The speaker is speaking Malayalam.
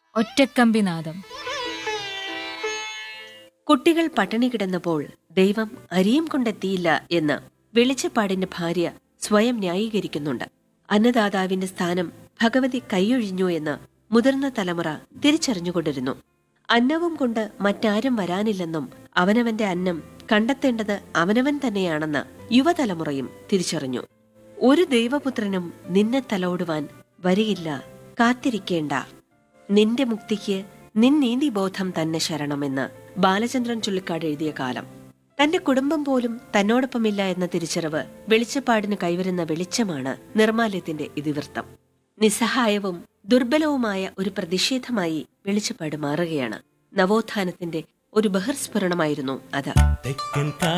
ഒറ്റക്കമ്പിനാദം കുട്ടികൾ പട്ടിണി കിടന്നപ്പോൾ ദൈവം അരിയും കൊണ്ടെത്തിയില്ല എന്ന് വെളിച്ചപ്പാടിന്റെ ഭാര്യ സ്വയം ന്യായീകരിക്കുന്നുണ്ട് അന്നദാതാവിന്റെ സ്ഥാനം ഭഗവതി കൈയൊഴിഞ്ഞു എന്ന് മുതിർന്ന തലമുറ തിരിച്ചറിഞ്ഞുകൊണ്ടിരുന്നു അന്നവും കൊണ്ട് മറ്റാരും വരാനില്ലെന്നും അവനവന്റെ അന്നം കണ്ടെത്തേണ്ടത് അവനവൻ തന്നെയാണെന്ന് യുവതലമുറയും തിരിച്ചറിഞ്ഞു ഒരു ദൈവപുത്രനും നിന്നെ തലോടുവാൻ വരിയില്ല കാത്തിരിക്കേണ്ട നിന്റെ മുക്തിക്ക് നിൻ നീതിബോധം തന്നെ ശരണമെന്ന് ബാലചന്ദ്രൻ ചുള്ളിക്കാട് എഴുതിയ കാലം തന്റെ കുടുംബം പോലും തന്നോടൊപ്പമില്ല എന്ന തിരിച്ചറിവ് വെളിച്ചപ്പാടിന് കൈവരുന്ന വെളിച്ചമാണ് നിർമാല്യത്തിന്റെ ഇതിവൃത്തം നിസ്സഹായവും ദുർബലവുമായ ഒരു പ്രതിഷേധമായി വെളിച്ചപ്പാട് മാറുകയാണ് നവോത്ഥാനത്തിന്റെ ഒരു ബഹിർസ്ഫുരണമായിരുന്നു അത് തെക്കൻ